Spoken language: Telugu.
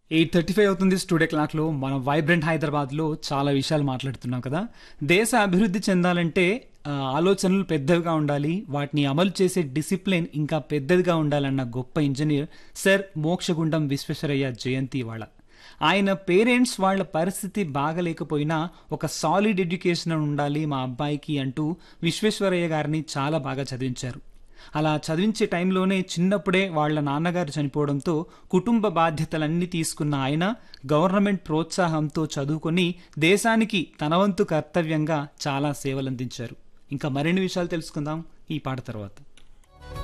ఎయిట్ థర్టీ ఫైవ్ అవుతుంది స్టూడియో క్లాక్లో మనం వైబ్రెంట్ హైదరాబాద్లో చాలా విషయాలు మాట్లాడుతున్నాం కదా దేశ అభివృద్ధి చెందాలంటే ఆ, ఆలోచనలు పెద్దవిగా ఉండాలి వాటిని అమలు చేసే డిసిప్లిన్ ఇంకా పెద్దదిగా ఉండాలన్న గొప్ప ఇంజనీర్ సర్ మోక్షగుండం విశ్వేశ్వరయ్య జయంతి ఇవాళ ఆయన పేరెంట్స్ వాళ్ళ పరిస్థితి బాగలేకపోయినా ఒక సాలిడ్ ఎడ్యుకేషన్ ఉండాలి మా అబ్బాయికి అంటూ విశ్వేశ్వరయ్య గారిని చాలా బాగా చదివించారు అలా చదివించే టైంలోనే చిన్నప్పుడే వాళ్ళ నాన్నగారు చనిపోవడంతో కుటుంబ బాధ్యతలన్నీ తీసుకున్న ఆయన గవర్నమెంట్ ప్రోత్సాహంతో చదువుకొని దేశానికి తన వంతు కర్తవ్యంగా చాలా సేవలందించారు ఇంకా మరిన్ని విషయాలు తెలుసుకుందాం ఈ పాట తర్వాత